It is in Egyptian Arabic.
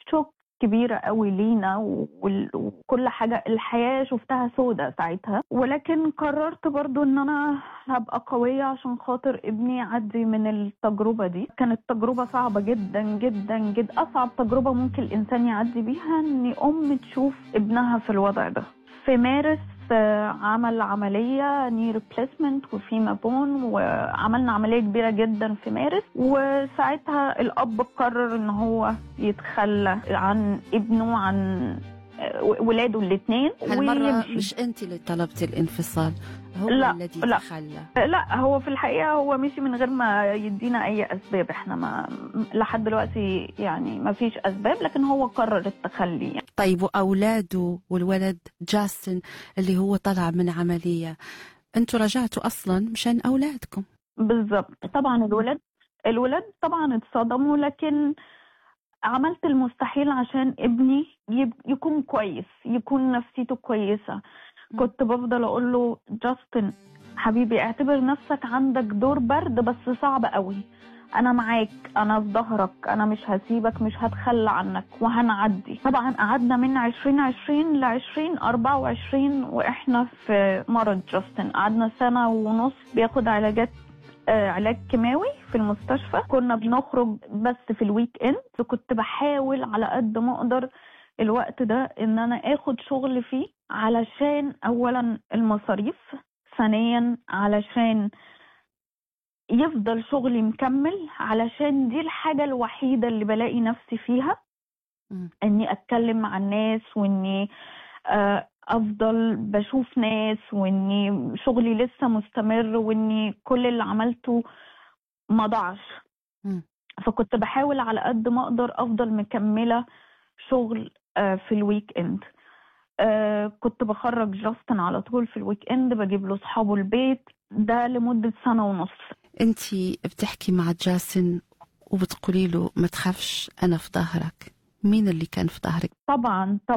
شوك كبيرة قوي لينا وال- وكل حاجة الحياة شفتها سودة ساعتها ولكن قررت برضو ان انا هبقى قوية عشان خاطر ابني يعدي من التجربة دي كانت تجربة صعبة جدا جدا جدا اصعب تجربة ممكن الانسان يعدي بيها ان ام تشوف ابنها في الوضع ده في مارس آه، عمل عملية ني ريبليسمنت وفيما بون وعملنا عملية كبيرة جدا في مارس وساعتها الأب قرر إن هو يتخلى عن ابنه عن آه، ولاده الاثنين هالمرة مش أنت اللي طلبتي الانفصال هو لا، الذي لا. تخلى لا هو في الحقيقة هو مشي من غير ما يدينا أي أسباب احنا ما لحد دلوقتي يعني ما فيش أسباب لكن هو قرر التخلي يعني. طيب وأولاده والولد جاستن اللي هو طلع من عملية أنتوا رجعتوا أصلا مشان أولادكم بالظبط طبعا الولاد الولاد طبعا اتصدموا لكن عملت المستحيل عشان ابني يب- يكون كويس يكون نفسيته كويسة كنت بفضل اقول له جاستن حبيبي اعتبر نفسك عندك دور برد بس صعب قوي انا معاك انا في ظهرك انا مش هسيبك مش هتخلى عنك وهنعدي طبعا قعدنا من 2020 ل 2024 واحنا في مرض جاستن قعدنا سنة ونص بياخد علاجات آه، علاج كيماوي في المستشفى كنا بنخرج بس في الويك اند كنت بحاول على قد ما اقدر الوقت ده ان انا اخد شغل فيه علشان اولا المصاريف ثانيا علشان يفضل شغلي مكمل علشان دي الحاجة الوحيدة اللي بلاقي نفسي فيها مم. اني اتكلم مع الناس واني آه، افضل بشوف ناس واني شغلي لسه مستمر واني كل اللي عملته ما ضاعش مم. فكنت بحاول على قد ما اقدر افضل مكمله شغل آه، في الويك اند آه، كنت بخرج جاستن على طول في الويك اند بجيب له اصحابه البيت ده لمده سنه ونص أنت بتحكي مع جاسن وبتقولي له ما تخافش أنا في ظهرك مين اللي كان في ظهرك طبعا